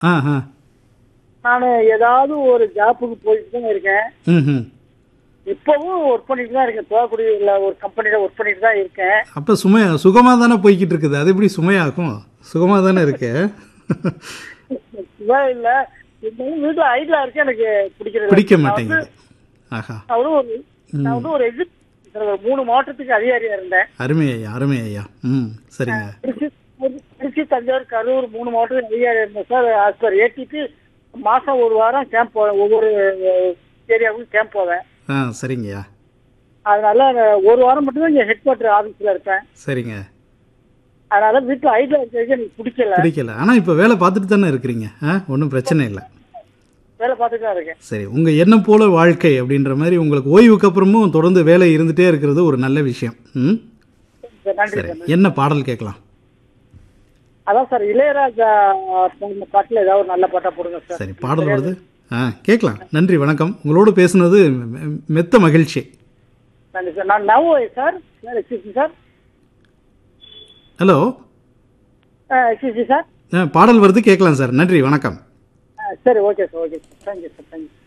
ஆ ஆ நான் ஏதாவது ஒரு ஜாப்புக்கு போயிட்டு தான் இருக்கேன் ம் ம் இப்பவும் ஒர்க் பண்ணிட்டு தான் இருக்கேன் தோக்குடியில் ஒரு கம்பெனியில் ஒர்க் பண்ணிட்டு தான் இருக்கேன் அப்போ சுமையா சுகமாக தானே போய்கிட்டு இருக்குது அது எப்படி சுமையாகும் சுகமாக தானே இருக்கு இதான் இல்லை இருந்தாலும் வீட்டில் ஐடியா இருக்கு எனக்கு பிடிக்கிறது பிடிக்க நான் மாட்டேங்குது வந்து- ஆஹா நான் வந்து ஒரு நான் வந்து ஒரு எக்ஸிட் ஒரு மூணு மாவட்டத்துக்கு அதிகாரியா இருந்தேன் அருமை ஐயா அருமை ஐயா ம் சரிங்க திருச்சி திருச்சி தஞ்சாவூர் கரூர் மூணு மாவட்டத்துக்கு அதிகாரியா இருந்தேன் சார் ஆஸ் பர் ஏடிக்கு மாசம் ஒரு வாரம் கேம்ப் போவேன் ஒவ்வொரு ஏரியாவுக்கும் கேம்ப் போவேன் ஆ சரிங்கய்யா அதனால ஒரு வாரம் மட்டும்தான் இங்க ஹெட் குவார்டர் ஆபீஸ்ல இருப்பேன் சரிங்க அதனால வீட்டுல ஐடியா இருக்கிறது எனக்கு பிடிக்கல பிடிக்கல ஆனால் இப்போ வேலை பார்த்துட்டு தானே இருக்கிறீங்க ஆ ஒன்றும் பிரச்சனை இல்லை வேலை பார்த்துட்டு தான் இருக்கேன் சரி உங்கள் எண்ணம் போல வாழ்க்கை அப்படின்ற மாதிரி உங்களுக்கு ஓய்வுக்கு அப்புறமும் தொடர்ந்து வேலை இருந்துகிட்டே இருக்கிறது ஒரு நல்ல விஷயம் ம் சார், நன்றி சரி சார் என்ன பாடல் கேட்கலாம் அதான் சார் இளையராஜா பாடின பாட்டுல ஏதாவது ஒரு நல்ல பாட்டா போடுங்க சார் சரி பாடல் வருது ஆ கேட்கலாம் நன்றி வணக்கம் உங்களோடு பேசுனது மெ- மெத்த மகிழ்ச்சி நன்றி சார் நான் now sir sir excuse sir hello excuse sir ஆ, பாடல் வருது கேட்கலாம் சார் நன்றி வணக்கம் சரி okay sir okay sir thank you sir thank you